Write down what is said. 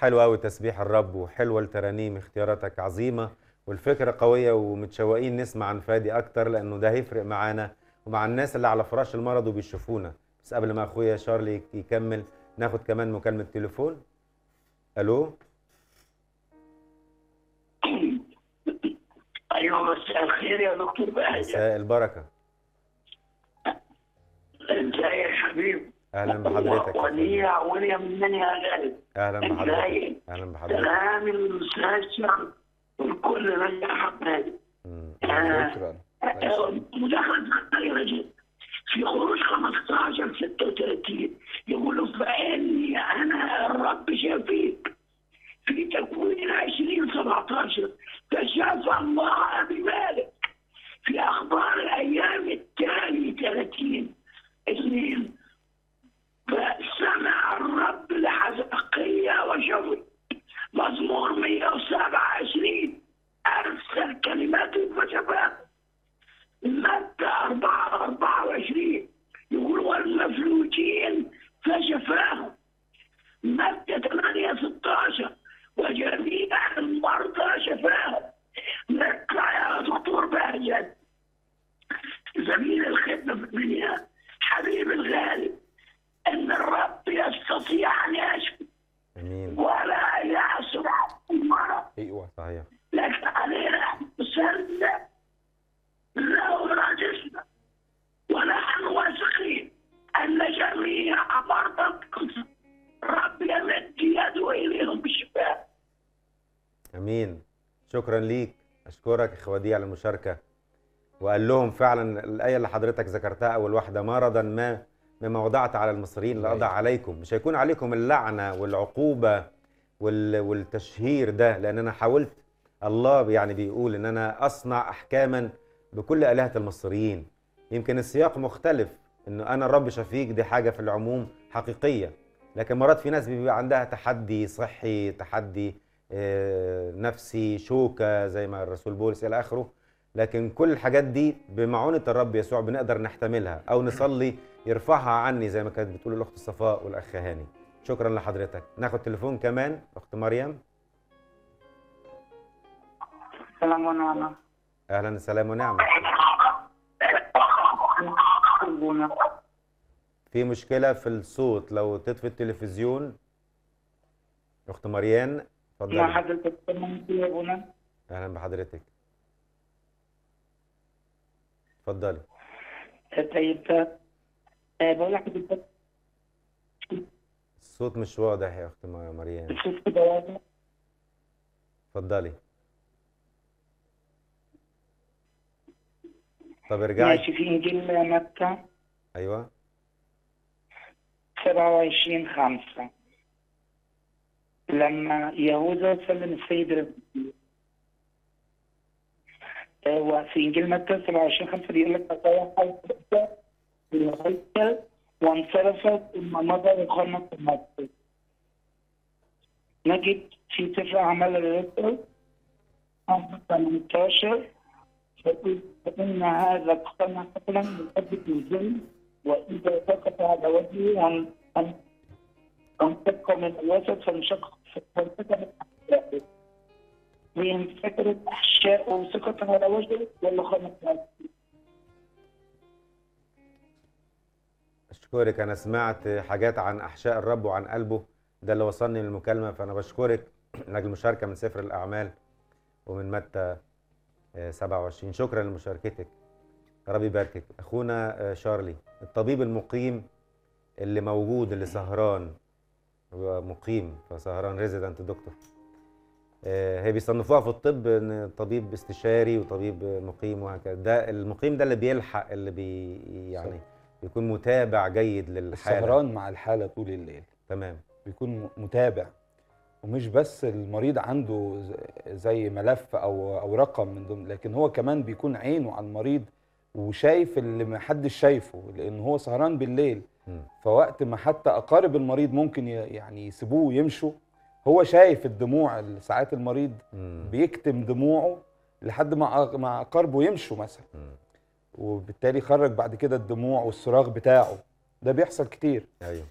حلو قوي تسبيح الرب وحلوه الترانيم اختياراتك عظيمه والفكره قويه ومتشوقين نسمع عن فادي اكتر لانه ده هيفرق معانا ومع الناس اللي على فراش المرض وبيشوفونا بس قبل ما اخويا شارلي يكمل ناخد كمان مكالمه تليفون الو ايوه مساء الخير يا دكتور بهجة مساء البركه ازاي يا حبيبي اهلا بحضرتك وليا وليا مني يا غالي اهلا بحضرتك ازاي اهلا بحضرتك سلام المستشفى والكل من يا حبايبي مم. شكرا مداخلة صغيرة جدا في خروج 15 36 يقولوا فإني أنا الرب شفيك في تكوين 20 17 فشاف الله بمالك في أخبار الأيام التالي 30 اثنين فسمع الرب لحزقية وشفي مزمور 127 أرسل كلماته فشفاه متى 4 24 يقول والمفلوجين فشفاهم متى 8 16 وجميع المرضى شفاهم متى يا دكتور بهجت زميل الخدمة في الدنيا حبيبي الغالي أن الرب يستطيع أن يشفي امين ولا يعصر المرض ايوه صحيح لكن علينا أن نسلم له رجسنا ونحن واثقين أن جميع مرضى القدس رب يمد يده إليهم بالشفاء امين شكرا ليك اشكرك يا خوادي على المشاركه وقال لهم فعلا الايه اللي حضرتك ذكرتها اول واحده مرضا ما مما وضعت على المصريين لاضع عليكم مش هيكون عليكم اللعنه والعقوبه وال- والتشهير ده لان انا حاولت الله يعني بيقول ان انا اصنع احكاما بكل الهه المصريين يمكن السياق مختلف انه انا الرب شفيك دي حاجه في العموم حقيقيه لكن مرات في ناس بيبقى عندها تحدي صحي تحدي آه، نفسي شوكه زي ما الرسول بولس الى اخره لكن كل الحاجات دي بمعونه الرب يسوع بنقدر نحتملها او نصلي يرفعها عني زي ما كانت بتقول الاخت صفاء والاخ هاني شكرا لحضرتك ناخد تليفون كمان اخت مريم سلام ونعمة اهلا سلام ونعمه أبونا في مشكله في الصوت لو تطفي التلفزيون اخت مريان مع اتفضلي حضرتك سلام يا أبونا اهلا بحضرتك اتفضلي طيب آه، بقول لحضرتك الصوت مش واضح يا اخت م- مريان الصوت كده واضح اتفضلي طب ارجعي ماشي في إنجيل متى ايوه 27 5 لما يهوذا سلم السيد المسيح آه، وفي إنجيل متى 27 5 بيقول لك فصاح الفتاة في الهيكل وانصرفت ثم مضى وخلص المسجد نجد في سفر أعمال الرسل 18 فإذ فإن هذا اقتنع قتلا يثبت الظلم وإذا سقط على وجهه وان- وان- وانفك من الوسط فانشق فانفكرت أحشائه وانفكرت أحشائه وسقط على وجهه ولا خمس اشكرك انا سمعت حاجات عن احشاء الرب وعن قلبه ده اللي وصلني من المكالمه فانا بشكرك لاجل المشاركه من سفر الاعمال ومن متى آه، 27 شكرا لمشاركتك ربي يباركك اخونا آه، شارلي الطبيب المقيم اللي موجود اللي سهران هو مقيم فسهران ريزيدنت دكتور آه، هي بيصنفوها في الطب ان طبيب استشاري وطبيب مقيم وهكذا ده المقيم ده اللي بيلحق اللي بي يعني بيكون متابع جيد للحاله السهران مع الحاله طول الليل تمام بيكون م- متابع ومش بس المريض عنده ز- زي ملف او او رقم من ضمن لكن هو كمان بيكون عينه على المريض وشايف اللي محدش شايفه لان هو سهران بالليل مم. فوقت ما حتى اقارب المريض ممكن ي- يعني يسيبوه ويمشوا هو شايف الدموع ساعات المريض مم. بيكتم دموعه لحد ما أق- ما اقاربه يمشوا مثلا مم. وبالتالي خرج بعد كده الدموع والصراخ بتاعه ده بيحصل كتير ايوه